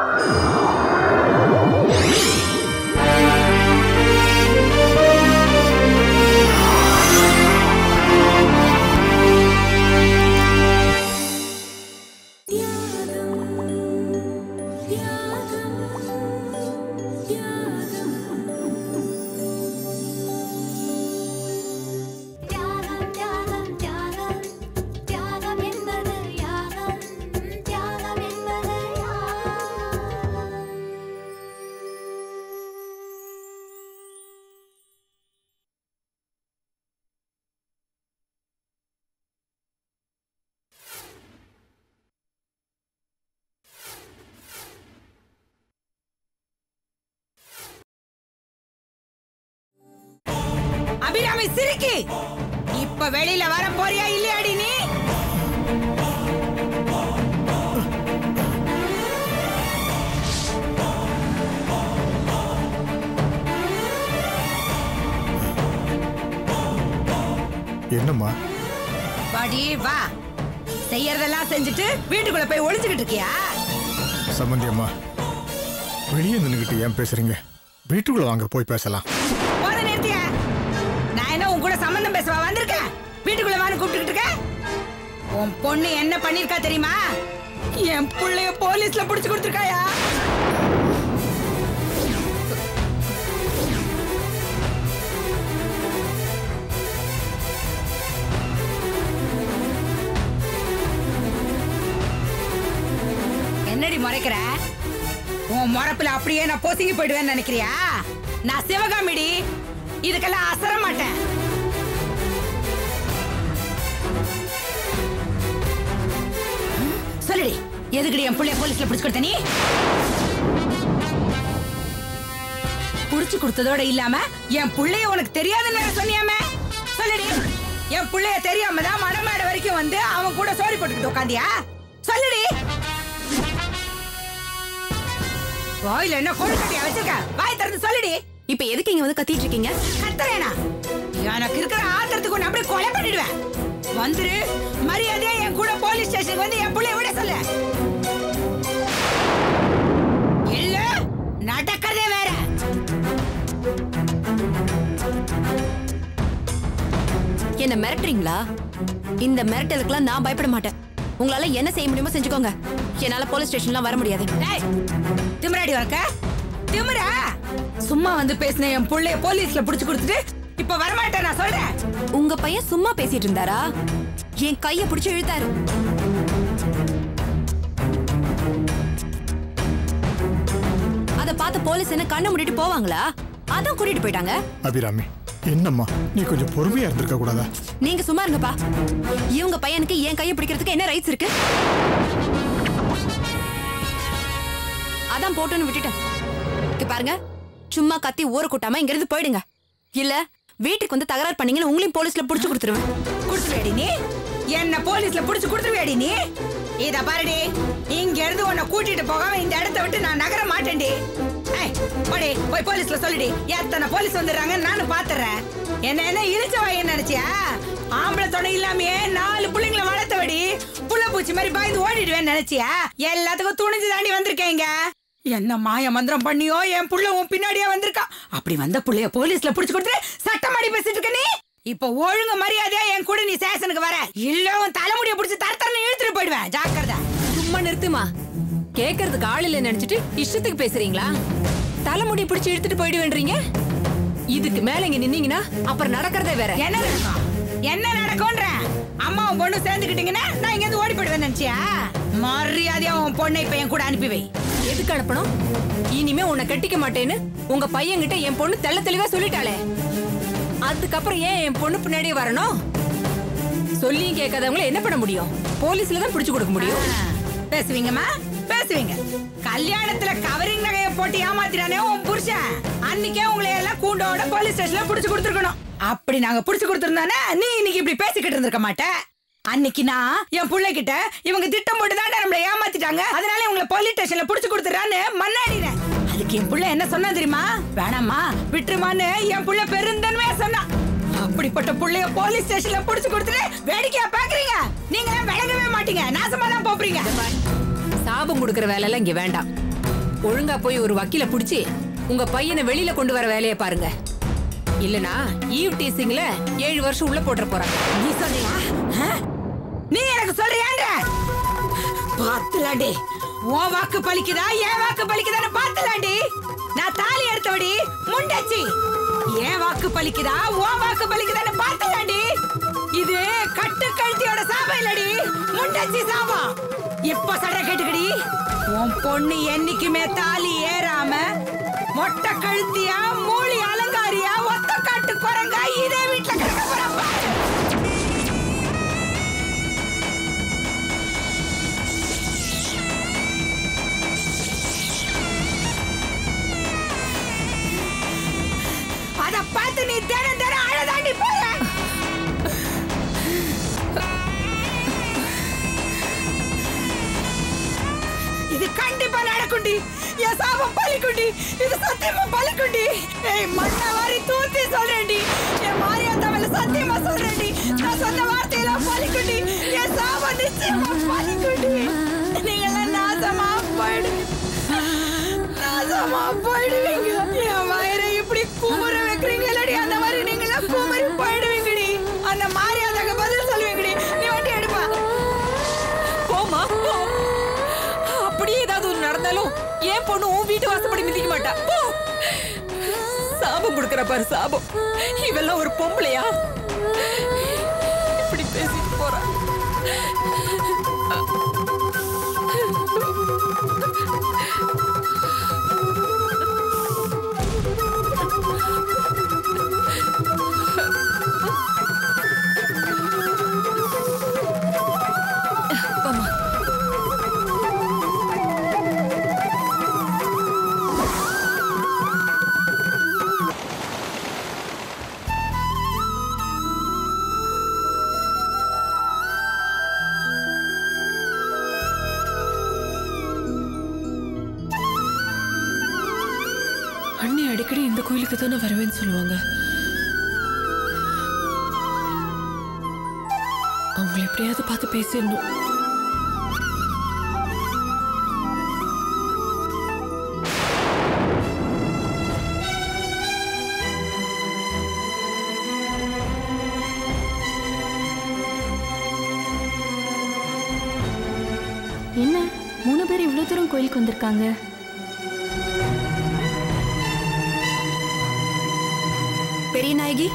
தியாகம் தியாகம் தியாகம் தியாகம் என்பது யாகம் தியாகம் என்பது யாகம் அபிராமி சிரிக்கி இப்ப வெளியில வர போறியா இல்லையாடி நீ என்னம்மா வாடி வா செய்யறதெல்லாம் செஞ்சுட்டு வீட்டுக்குள்ள போய் ஒளிஞ்சுக்கிட்டு இருக்கியா சம்பந்தி அம்மா வெளியே நின்றுக்கிட்டு ஏன் பேசுறீங்க வீட்டுக்குள்ள வாங்க போய் பேசலாம் போத நிறுத்திய நான் என்ன உன் கூட சம்பந்தம் பேசவா வந்திருக்கேன் வீட்டுக்குள்ள வான்னு கூப்பிட்டுக்கிட்டு இருக்க உன் பொண்ணு என்ன பண்ணிருக்கா தெரியுமா என் புள்ளைய போலீஸ்ல புடிச்சு கொடுத்துருக்காயா என்னடி முறைக்கிற உன் முறப்புல அப்படியே நான் போசிங்கி போயிடுவேன்னு நினைக்கிறியா நான் சிவகாமிடி இதுக்கெல்லாம் அசர மாட்டேன் ம், சொல்லுடி எதுக்குடி என் புள்ளைய போலீஸ்ல புடிச்சு கொடுத்த நீ புடிச்சு கொடுத்ததோட இல்லாம என் புள்ளைய உனக்கு தெரியாதுன்னு வேற சொன்னியாமே சொல்லுடி என் புள்ளைய தெரியாம தான் மடமேடை வரைக்கும் வந்து அவன் கூட சோரி போட்டுக்கிட்டு உட்காந்தியா சொல்லுடி வாயில என்ன கொழுக்கட்டையா வச்சிருக்க வாய் திறந்து சொல்லுடி இப்ப எதுக்கு இங்க வந்து கத்திட்டு இருக்கீங்க கத்துறேனா எனக்கு இருக்கிற ஆத்திரத்துக்கு உன்னை அப்படியே கொலை பண்ணிடுவேன் வந்துரு மரியாதையா என் கூட போலீஸ் ஸ்டேஷனுக்கு வந்து என் புள்ளைய விட சொல்லு இல்ல நடக்கிறதே வேற என்ன மிரட்டுறீங்களா இந்த மிரட்டலுக்குலாம் நான் பயப்பட மாட்டேன் உங்களால என்ன செய்ய முடியுமோ செஞ்சுக்கோங்க என்னால போலீஸ் ஸ்டேஷன்லாம் வர முடியாது டேய் திமிராடி உனக்கு திமிரா சும்மா வந்து பேசின என் புள்ளைய போலீஸ்ல புடிச்சு கொடுத்துட்டு இப்ப வரமாட்டேன் நான் சொல்றேன் உங்க பையன் சும்மா பேசிட்டு இருந்தாரா என் கைய பிடிச்சு இழுத்தாரு அத பார்த்த போலீஸ் என்ன கண்ணை மூடிட்டு போவாங்களா அதான் கூட்டிட்டு போயிட்டாங்க அபிராமி என்னம்மா நீ கொஞ்சம் பொறுமையா இருந்திருக்க கூடாதா நீங்க சும்மா இருங்கப்பா இவங்க பையனுக்கு என் கையை பிடிக்கிறதுக்கு என்ன ரைட்ஸ் இருக்கு அதான் போட்டுன்னு விட்டுட்டேன் இங்க பாருங்க சும்மா கத்தி ஊற கூட்டாம இங்க இருந்து போயிடுங்க இல்ல வீட்டுக்கு வந்து தகராறு பண்ணீங்கன்னு உங்களையும் போலீஸ்ல புடிச்சு கொடுத்துருவேன் குடுத்துருவேடி நீ என்ன போலீஸ்ல புடிச்சு குடுத்துருவேடி நீ இத பாருடி இங்க இருந்து உன்னை கூட்டிட்டு போகாம இந்த இடத்த விட்டு நான் நகர மாட்டேன்டி ஏய், போடி போய் போலீஸ்ல சொல்லுடி எத்தனை போலீஸ் வந்துடுறாங்க நானும் பாத்துறேன் என்ன என்ன இழிச்ச வாயின்னு நினைச்சியா ஆம்பளை துணை இல்லாமயே நாலு புள்ளைங்களை வளர்த்தபடி புள்ள பூச்சி மாதிரி பாய்ந்து ஓடிடுவேன்னு நினைச்சியா எல்லாத்துக்கும் துணிஞ்சு தாண்டி வந்திருக்கேங்க என்ன மாய மந்திரம் பண்ணியோ என் புள்ள உன் பின்னாடியே வந்திருக்கா அப்படி வந்த புள்ளைய போலீஸ்ல புடிச்சு கொடுத்து சட்டமாடி பேசிட்டு இருக்க நீ இப்ப ஒழுங்கு மரியாதையா என் கூட நீ ஸ்டேஷனுக்கு வர இல்ல உன் தலைமுடிய புடிச்சு தரத்தரன்னு இழுத்துட்டு போயிடுவேன் ஜாக்கிரதை சும்மா நிறுத்துமா கேக்குறதுக்கு ஆள் இல்ல நினைச்சிட்டு இஷ்டத்துக்கு பேசுறீங்களா தலைமுடி பிடிச்சு இழுத்துட்டு போயிடுவேன்றீங்க இதுக்கு மேல இங்க நின்னீங்கன்னா அப்புறம் நடக்கிறதே வேற என்ன நடக்கும் என்ன நடக்கும்ன்ற அம்மாவும் பொண்ணு சேர்ந்துக்கிட்டீங்கன்னா நான் இங்க இருந்து ஓடி போயிடுவேன் நினைச்சியா மரியாதையா உன் பொண்ணை இப்ப என் கூட அனுப்பி வை எதுக்கு அனுப்பணும் இனிமே உன்னை கட்டிக்க மாட்டேன்னு உங்க பையன்கிட்ட என் பொண்ணு தெள்ள தெளிவா சொல்லிட்டாளே அதுக்கப்புறம் ஏன் என் பொண்ணு பின்னாடியே வரணும் சொல்லியும் கேட்காதவங்கள என்ன பண்ண முடியும் போலீஸ்ல தான் பிடிச்சு கொடுக்க முடியும் பேசுவீங்கம்மா பேசுவீங்க கல்யாணத்துல கவரிங் நகைய போட்டு ஏமாத்தினானே உன் புருஷன் அன்னைக்கே உங்களை எல்லாம் கூண்டோட போலீஸ் ஸ்டேஷன்ல புடிச்சு கொடுத்துருக்கணும் அப்படி நாங்க புடிச்சு கொடுத்துருந்தானே நீ இன்னைக்கு இப்படி பேசிக்கிட்டு இருந்திருக்க மாட்ட அன்னைக்கு நான் என் புள்ளை கிட்ட இவங்க திட்டம் போட்டு தான் நம்மள ஏமாத்திட்டாங்க அதனால இவங்களை போலீஸ் ஸ்டேஷன்ல புடிச்சு கொடுத்துறான்னு மண்ணாடினேன் அதுக்கு என் புள்ள என்ன சொன்னா தெரியுமா வேணாம்மா விட்டுருமான்னு என் புள்ள பெருந்தன்மையா சொன்னான் அப்படிப்பட்ட புள்ளைய போலீஸ் ஸ்டேஷன்ல புடிச்சு கொடுத்துட்டு வேடிக்கையா பாக்குறீங்க நீங்க விளங்கவே மாட்டீங்க நாசமா தான் போறீங்க சாபம் கொடுக்கற வேலை எல்லாம் இங்க வேண்டாம் ஒழுங்கா போய் ஒரு வக்கீல புடிச்சு உங்க பையனை வெளியில கொண்டு வர வேலையை பாருங்க இல்லனா ஈவ் டீசிங்ல ஏழு வருஷம் உள்ள போட்டுற போறாங்க நீ சொல்றியா ஆ? நீ எனக்கு சொல்றியான்ற பாத்துலாண்டி உன் வாக்கு பலிக்குதா என் வாக்கு பலிக்குதான்னு பாத்துலாண்டி நான் தாலி எடுத்தவடி முண்டச்சி என் வாக்கு பலிக்குதா உன் வாக்கு பலிக்குதான்னு பாத்துலாண்டி இது கட்டு கழுத்தியோட சாபம் இல்லடி முண்டச்சி சாபம் இப்ப சட கேட்டுக்கடி உன் பொண்ணு என்னைக்குமே தாலி ஏறாம மொட்டை கழுத்தியா மூளி அலங்காரியா ஒத்த காட்டு குரங்கா இதே வீட்டுல கிடக்க போறப்ப அத பார்த்து நீ தினம் தினம் அழதாண்டி போற இது கண்டிப்பா நடக்குண்டி என் சாபம் பலிக்குண்டி இது சத்தியமா பலிக்குண்டி ஏய் மண்ண வாரி தூத்தி சொல்றேன்டி என் மாரியாத்தா மேல சத்தியமா சொல்றேன்டி நான் சொன்ன வார்த்தையெல்லாம் பலிக்குண்டி என் சாபம் நிச்சயமா பலிக்குண்டி நீங்க எல்லாம் நாசமா போயிடுங்க நாசமா போயிடுவீங்க என் வயிறை இப்படி குமுற வைக்கிறீங்களடி அந்த மாதிரி நீங்களாம் குமரி போயிடுவீங்கடி அந்த மாரியாதாக்கு பதில் சொல்லுவீங்கடி நீ வண்டி எடுப்பா போமா போ அப்படியே ஏதாவது ஒண்ணு நடந்தாலும் என் பொண்ணு உன் வீட்டு வாசப்படி மிதிக்க மாட்டா போ சாபம் கொடுக்கற பாரு சாபம் இவெல்லாம் ஒரு பொம்பளையா இப்படி பேசிட்டு போறா அண்ணி அடிக்கடி இந்த கோயிலுக்கு தானே வருவேன்னு சொல்லுவாங்க அவங்களை எப்படியாவது பார்த்து பேசிடணும் என்ன மூணு பேர் இவ்வளோ தூரம் கோயிலுக்கு வந்திருக்காங்க பெரிய நாயகி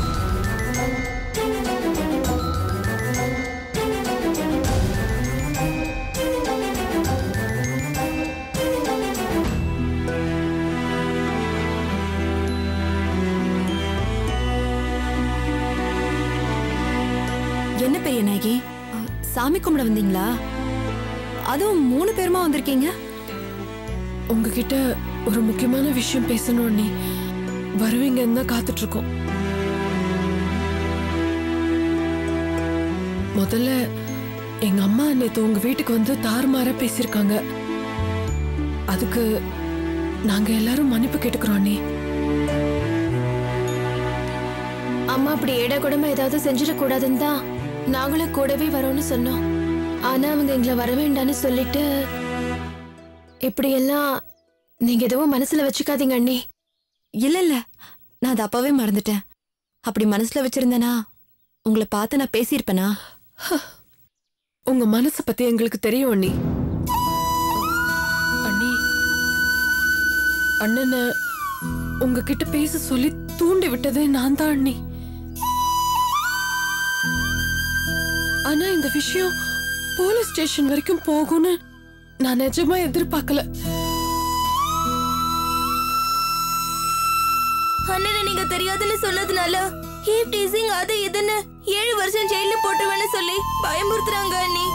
என்ன பெரிய நாயகி அ, சாமி கும்பிட வந்தீங்களா அதுவும் மூணு பேருமா வந்திருக்கீங்க உங்ககிட்ட ஒரு முக்கியமான விஷயம் பேசணும் அண்ணி வருவீங்கன்னு தான் காத்துட்டு இருக்கோம் முதல்ல எங்க அம்மா நேத்து உங்க வீட்டுக்கு வந்து தாறுமாறா பேசியிருக்காங்க அதுக்கு நாங்க எல்லாரும் மன்னிப்பு கேட்டுக்கிறோம் அண்ணி அம்மா அப்படி ஏடா கூடமா ஏதாவது செஞ்சிடக்கூடாதுன்னு தான் நாங்களும் கூடவே வரோம்னு சொன்னோம் ஆனா அவங்க எங்களை வர வேண்டாம்னு சொல்லிட்டு இப்படியெல்லாம் நீங்க எதுவும் மனசுல வச்சுக்காதீங்க அண்ணி இல்ல இல்ல நான் அதை அப்பவே மறந்துட்டேன் அப்படி மனசுல வச்சிருந்தேனா உங்களை பார்த்து நான் பேசியிருப்பேனா உங்க மனச பத்தி எங்களுக்கு தெரியும் அண்ணி அண்ணி அண்ணனை உங்ககிட்ட பேச சொல்லி தூண்டி விட்டதே நான் தான் அண்ணி ஆனா இந்த விஷயம் போலீஸ் ஸ்டேஷன் வரைக்கும் போகும்னு நான் நிஜமா எதிர்பார்க்கல அண்ணனை நீங்க தெரியாதுன்னு சொன்னதுனால ஹீப் டீசிங் அது இதுன்னு ஏழு வருஷம் ஜெயில போட்டுருவேன்னு சொல்லி பயமுறுத்துறாங்க அண்ணி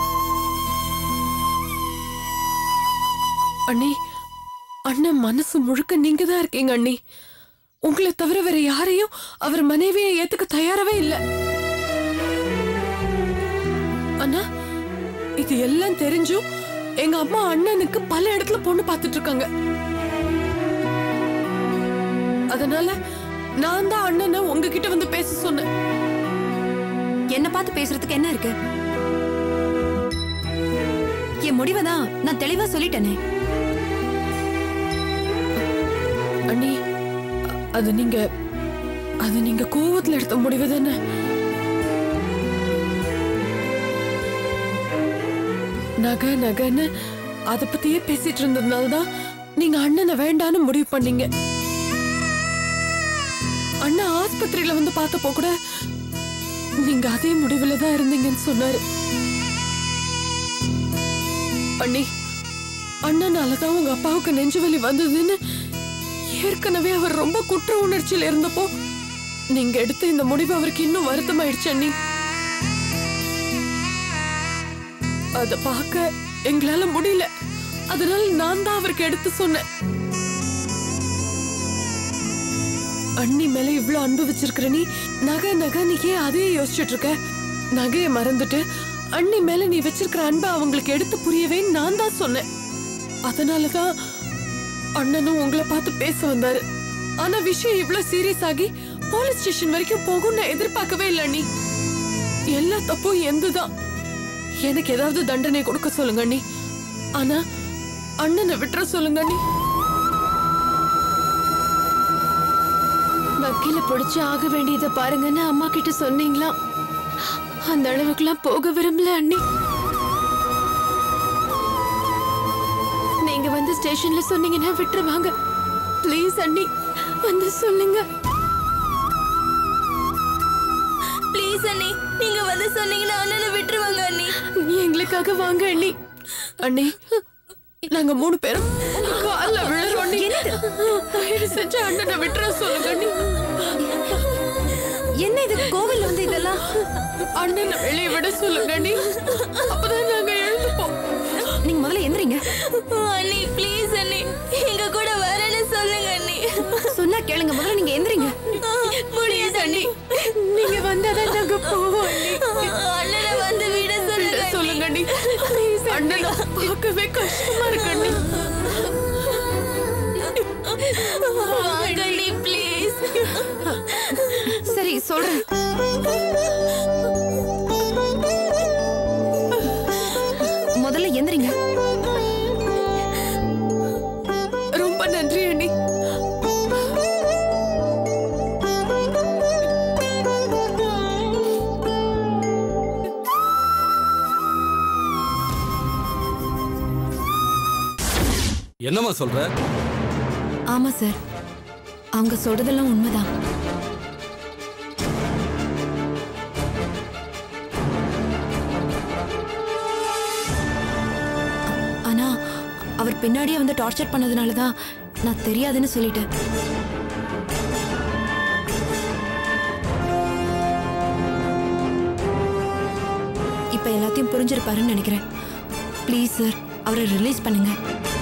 அண்ணி அண்ணன் மனசு முழுக்க நீங்க தான் இருக்கீங்க அண்ணி உங்களை தவிர வேற யாரையும் அவர் மனைவியை ஏத்துக்க தயாராவே இல்ல அண்ணா இது எல்லாம் தெரிஞ்சும் எங்க அம்மா அண்ணனுக்கு பல இடத்துல பொண்ணு பார்த்துட்டு இருக்காங்க அதனால நான் தான் அண்ணனை உங்ககிட்ட வந்து பேச சொன்னேன் என்ன பார்த்து பேசுறதுக்கு என்ன இருக்கு என் முடிவை தான் நான் தெளிவா சொல்லிட்டேனே அண்ணி அ- அது நீங்க அது நீங்க கோவத்துல எடுத்த முடிவு தானே நகை நகைன்னு அத பத்தியே பேசிட்டு இருந்ததுனால தான் நீங்க அண்ணனை வேண்டான்னு முடிவு பண்ணீங்க அண்ணா ஆஸ்பத்திரியில வந்து பார்த்தப்போ கூட நீங்க அதே முடிவுல தான் இருந்தீங்கன்னு சொன்னாரு அண்ணி அண்ணனால தான் உங்க அப்பாவுக்கு நெஞ்சு வலி வந்ததுன்னு ஏற்கனவே அவர் ரொம்ப குற்ற உணர்ச்சியில இருந்தப்போ நீங்க எடுத்த இந்த முடிவு அவருக்கு இன்னும் வருத்தமாயிடுச்சு அண்ணி அத பார்க்க எங்களால முடியல அதனால நான் தான் அவருக்கு எடுத்து சொன்னேன் அண்ணி மேல இவ்ளோ அன்பு வச்சிருக்கிற நீ நகை நகை நீ ஏன் அதையே யோசிச்சுட்டு இருக்க நகையை மறந்துட்டு அண்ணி மேல நீ வச்சிருக்கிற அன்பை அவங்களுக்கு எடுத்து புரியவே நான் தான் சொன்னேன் அதனாலதான் அண்ணனும் உங்களை பார்த்து பேச வந்தாரு ஆனா விஷயம் இவ்ளோ சீரியஸ் ஆகி போலீஸ் ஸ்டேஷன் வரைக்கும் போகும் நான் எதிர்பார்க்கவே இல்லை அண்ணி எல்லா தப்பும் எந்துதான் எனக்கு ஏதாவது தண்டனை கொடுக்க சொல்லுங்க அண்ணி ஆனா அண்ணனை விட்டுற சொல்லுங்க அண்ணி வக்கீல பிடிச்சு ஆக வேண்டியதை பாருங்கன்னு அம்மா கிட்ட சொன்னீங்களா அந்த அளவுக்குலாம் போக விரும்பல அண்ணி நீங்க வந்து ஸ்டேஷன்ல சொன்னீங்கன்னா விட்டுருவாங்க ப்ளீஸ் அண்ணி வந்து சொல்லுங்க ப்ளீஸ் அண்ணி நீங்க வந்து சொன்னீங்கன்னா அண்ணனை விட்டுருவாங்க அண்ணி எங்களுக்காக வாங்க அண்ணி அண்ணி நாங்க மூணு பேரும் உங்க கால்ல விழுறோம் அண்ணி தயவு செஞ்சு அண்ணனை விட்டுற சொல்லுங்க அண்ணி என்ன இது கோவில் வந்து இதெல்லாம் அண்ணனை வெளியே விட சொல்லுங்க அண்ணி அப்பதான் நாங்க எழுந்துப்போம் நீங்க முதல்ல எந்திரிங்க அண்ணி ப்ளீஸ் அண்ணி எங்க கூட வரேன்னு சொல்லுங்க அண்ணி சொன்னா கேளுங்க முதல்ல நீங்க எந்திரிங்க முடியாது அண்ணி நீங்க வந்தாதான் நாங்க போவோம் அண்ணி அண்ணனை வந்து விட விட சொல்லுங்க சொல்லுங்க அண்ணி அண்ணனை பார்க்கவே கஷ்டமா இருக்கு அண்ணி வாங்க அண்ணி ப்ளீஸ் சரி சொல்றேன் முதல்ல எந்திரிங்க ரொம்ப நன்றி அண்ணி என்னம்மா சொல்ற ஆமா சார் அவங்க சொல்றதெல்லாம் உண்மைதான் ஆனா அவர் பின்னாடியே வந்து டார்ச்சர் பண்ணதுனால தான் நான் தெரியாதுன்னு சொல்லிட்டேன் இப்ப எல்லாத்தையும் புரிஞ்சிருப்பாருன்னு நினைக்கிறேன் ப்ளீஸ் சார் அவரை ரிலீஸ் பண்ணுங்க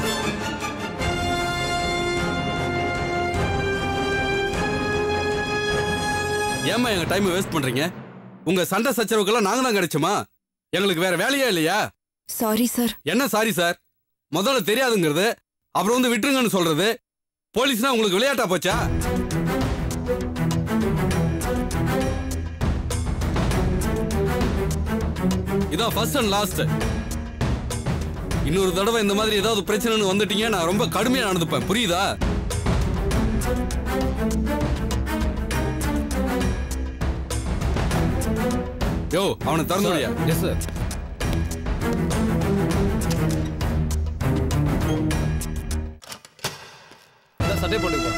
ஏம்மா எங்க டைம் வேஸ்ட் பண்றீங்க உங்க சண்டை சச்சரவுக்கெல்லாம் நாங்க தான் கிடைச்சோமா எங்களுக்கு வேற வேலையே இல்லையா சாரி சார் என்ன சாரி சார் முதல்ல தெரியாதுங்கிறது அப்புறம் வந்து விட்டுருங்கன்னு சொல்றது போலீஸ்னா உங்களுக்கு விளையாட்டா போச்சா இதான் ஃபர்ஸ்ட் அண்ட் லாஸ்ட் இன்னொரு தடவை இந்த மாதிரி ஏதாவது பிரச்சனைன்னு வந்துட்டீங்க நான் ரொம்ப கடுமையா நடந்துப்பேன் புரியுதா யோ அவனை திறந்து விடியா எஸ் சார் சட்டை போட்டுக்கோ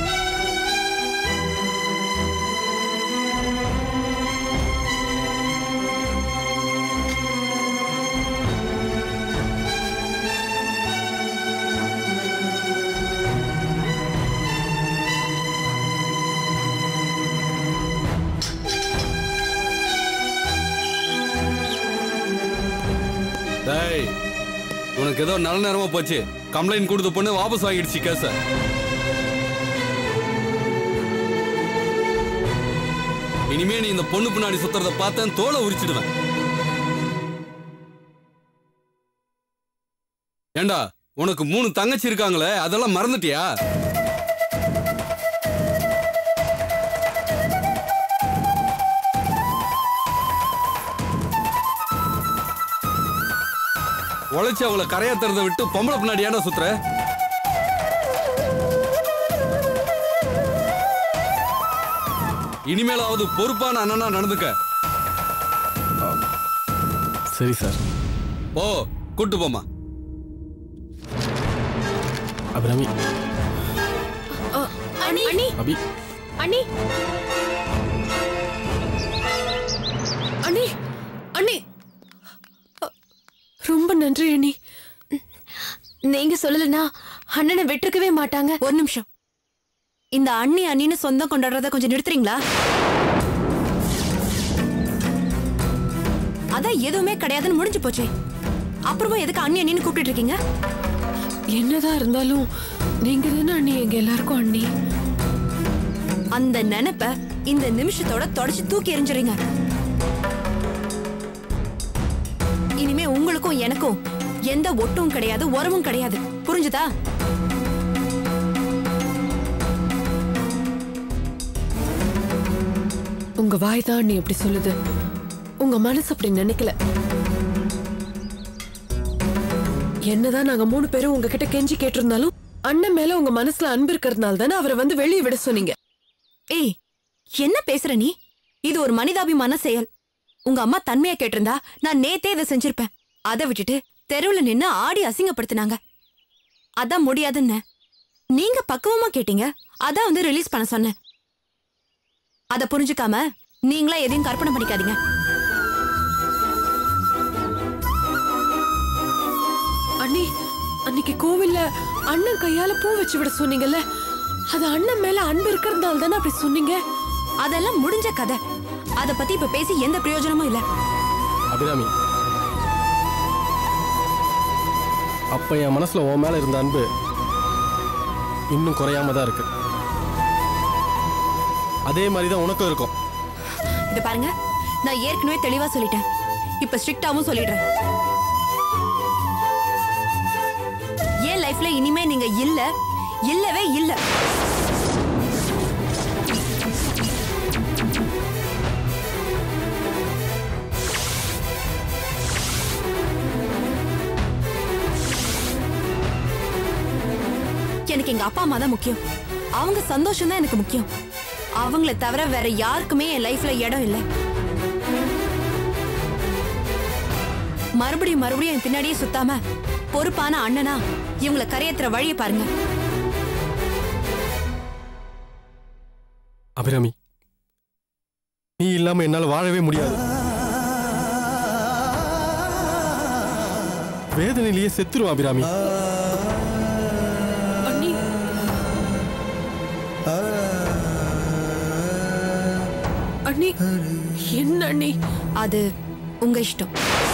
டேய் உனக்கு ஏதோ நல்ல நேரமா போச்சு கம்ப்ளைண்ட் கொடுத்த பொண்ணு வாபஸ் வாங்கிடுச்சு கேச இனிமே நீ இந்த பொண்ணு பின்னாடி சுத்துறத பார்த்தேன் தோலை உரிச்சிடுவேன் ஏண்டா உனக்கு மூணு தங்கச்சி இருக்காங்களே அதெல்லாம் மறந்துட்டியா உழைச்சு அவளை கரையாத்துறத விட்டு பொம்பளை பின்னாடி ஏன்டா சுத்துற இனிமேலாவது பொறுப்பான அண்ணனா நடந்துக்க சரி சார் ஓ கூட்டு போமா அபிராமி அண்ணி அண்ணி அபி அண்ணி அண்ணி அண்ணி அ, ரொம்ப நன்றி அண்ணி நீங்க சொல்லலனா அண்ணனை விட்டுருக்கவே மாட்டாங்க ஒரு நிமிஷம் இந்த அண்ணி அண்ணின்னு சொந்தம் கொண்டாடுறத கொஞ்சம் நிறுத்துறீங்களா அதான் எதுவுமே கிடையாதுன்னு முடிஞ்சு போச்சே அப்புறமா எதுக்கு அண்ணி அண்ணின்னு கூப்பிட்டு இருக்கீங்க என்னதான் இருந்தாலும் நீங்க தானே அண்ணி எங்க எல்லாருக்கும் அண்ணி அந்த நினைப்ப இந்த நிமிஷத்தோட தொடச்சு தூக்கி எறிஞ்சுறீங்க இனிமே உங்களுக்கும் எனக்கும் எந்த ஒட்டும் கிடையாது உறவும் கிடையாது புரிஞ்சுதா உங்க வாய் தான் அண்ணி அப்படி சொல்லுது உங்க மனசு அப்படி நினைக்கல என்னதான் நாங்க மூணு பேரும் உங்ககிட்ட கெஞ்சி கேட்டிருந்தாலும் அண்ணன் மேல உங்க மனசுல அன்பு இருக்கிறதுனால தானே அவரை வந்து வெளியே விட சொன்னீங்க ஏய் என்ன பேசுற நீ இது ஒரு மனிதாபிமான செயல் உங்க அம்மா தன்மையா கேட்டிருந்தா நான் நேத்தே இதை செஞ்சிருப்பேன் அதை விட்டுட்டு தெருவுல நின்னு ஆடி அசிங்கப்படுத்தினாங்க அதான் முடியாதுன்னு நீங்க பக்குவமா கேட்டீங்க அதான் வந்து ரிலீஸ் பண்ண சொன்னேன் அத புரிஞ்சுக்காம நீங்களா எதையும் கற்பனை பண்ணிக்காதீங்க அண்ணி அன்னைக்கு கோவில்ல அண்ணன் கையால பூ வச்சு விட சொன்னீங்கல்ல அது அண்ணன் மேல அன்பு இருக்கிறதுனால தானே அப்படி சொன்னீங்க அதெல்லாம் முடிஞ்ச கதை அத பத்தி இப்ப பேசி எந்த பிரயோஜனமும் இல்ல அபிராமி அப்ப என் மனசுல உன் மேல இருந்த அன்பு இன்னும் குறையாம தான் இருக்கு அதே மாதிரி தான் உனக்கும் இருக்கும் இத பாருங்க நான் ஏற்கனவே தெளிவா சொல்லிட்டேன் இப்ப ஸ்ட்ரிக்டாவும் சொல்லிடுறேன் என் லைஃப்ல இனிமே நீங்க இல்ல இல்லவே இல்ல எனக்கு எங்க அப்பா அம்மா தான் முக்கியம் அவங்க சந்தோஷம் தான் எனக்கு முக்கியம் அவங்கள தவிர வேற யாருக்குமே என் லைஃப்ல இடம் இல்லை மறுபடியும் மறுபடியும் என் பின்னாடியே சுத்தாம பொறுப்பான அண்ணனா இவங்கள கரையேத்துற வழியை பாருங்க அபிராமி நீ இல்லாம என்னால வாழவே முடியாது வேதனையிலேயே செத்துருவோம் அபிராமி அண்ணி அண்ணி என்ன அண்ணி அது உங்க இஷ்டம்